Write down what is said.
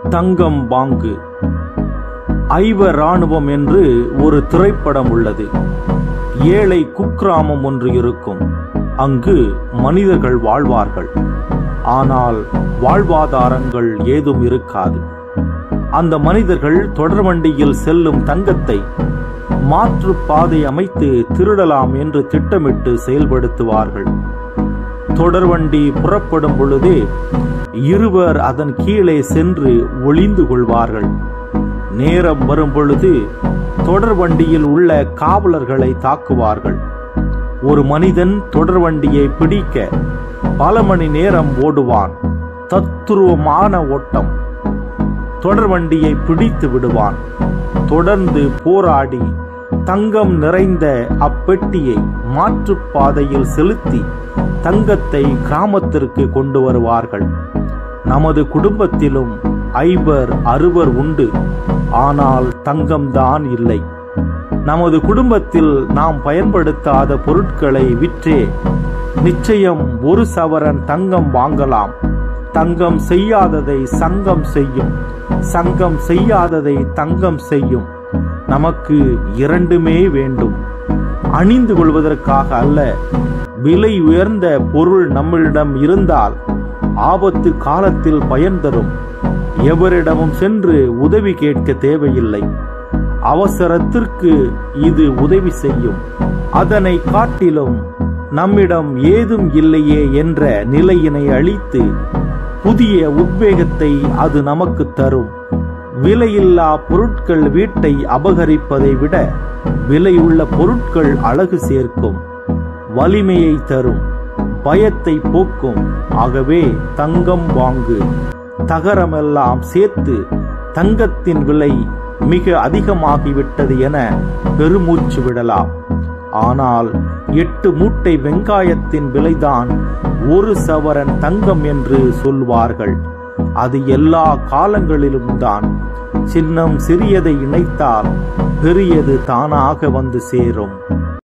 தங்கம் பாங்கு ஐவ ராணுவம் என்று ஒரு திரைப்படம் உள்ளது ஏழை குக்கிராமம் ஒன்று இருக்கும் அங்கு மனிதர்கள் வாழ்வார்கள் ஆனால் வாழ்வாதாரங்கள் ஏதும் இருக்காது அந்த மனிதர்கள் தொடர்வண்டியில் செல்லும் தங்கத்தை மாற்று பாதை அமைத்து திருடலாம் என்று திட்டமிட்டு செயல்படுத்துவார்கள் தொடர்வண்டி புறப்படும் பொழுதே இருவர் அதன் கீழே சென்று ஒளிந்து கொள்வார்கள் நேரம் வரும் பொழுது தொடர்வண்டியில் உள்ள காவலர்களை தாக்குவார்கள் ஒரு மனிதன் தொடர்வண்டியை பிடிக்க பல மணி நேரம் ஓடுவான் தத்துருவமான ஓட்டம் தொடர்வண்டியை பிடித்து விடுவான் தொடர்ந்து போராடி தங்கம் நிறைந்த அப்பெட்டியை மாற்றுப்பாதையில் செலுத்தி தங்கத்தை கிராமத்திற்கு கொண்டு வருவார்கள் நமது குடும்பத்திலும் ஐவர் அறுவர் உண்டு ஆனால் தங்கம்தான் இல்லை நமது குடும்பத்தில் நாம் பயன்படுத்தாத பொருட்களை விற்றே நிச்சயம் ஒரு சவரன் தங்கம் வாங்கலாம் தங்கம் செய்யாததை சங்கம் செய்யும் சங்கம் செய்யாததை தங்கம் செய்யும் நமக்கு இரண்டுமே வேண்டும் அணிந்து கொள்வதற்காக அல்ல விலை உயர்ந்த பொருள் நம்மளிடம் இருந்தால் ஆபத்து காலத்தில் பயன் தரும் எவரிடமும் சென்று உதவி கேட்க தேவையில்லை அவசரத்திற்கு இது உதவி செய்யும் அதனை காட்டிலும் நம்மிடம் ஏதும் இல்லையே என்ற நிலையினை அளித்து புதிய உத்வேகத்தை அது நமக்கு தரும் விலையில்லா பொருட்கள் வீட்டை அபகரிப்பதை விட விலையுள்ள பொருட்கள் அழகு சேர்க்கும் வலிமையை தரும் பயத்தை போக்கும் ஆகவே தங்கம் வாங்கு தகரமெல்லாம் சேர்த்து தங்கத்தின் விலை மிக அதிகமாகிவிட்டது என பெருமூச்சு விடலாம் ஆனால் எட்டு மூட்டை வெங்காயத்தின் விலைதான் ஒரு சவரன் தங்கம் என்று சொல்வார்கள் அது எல்லா காலங்களிலும் தான் சின்னம் சிறியதை இணைத்தால் பெரியது தானாக வந்து சேரும்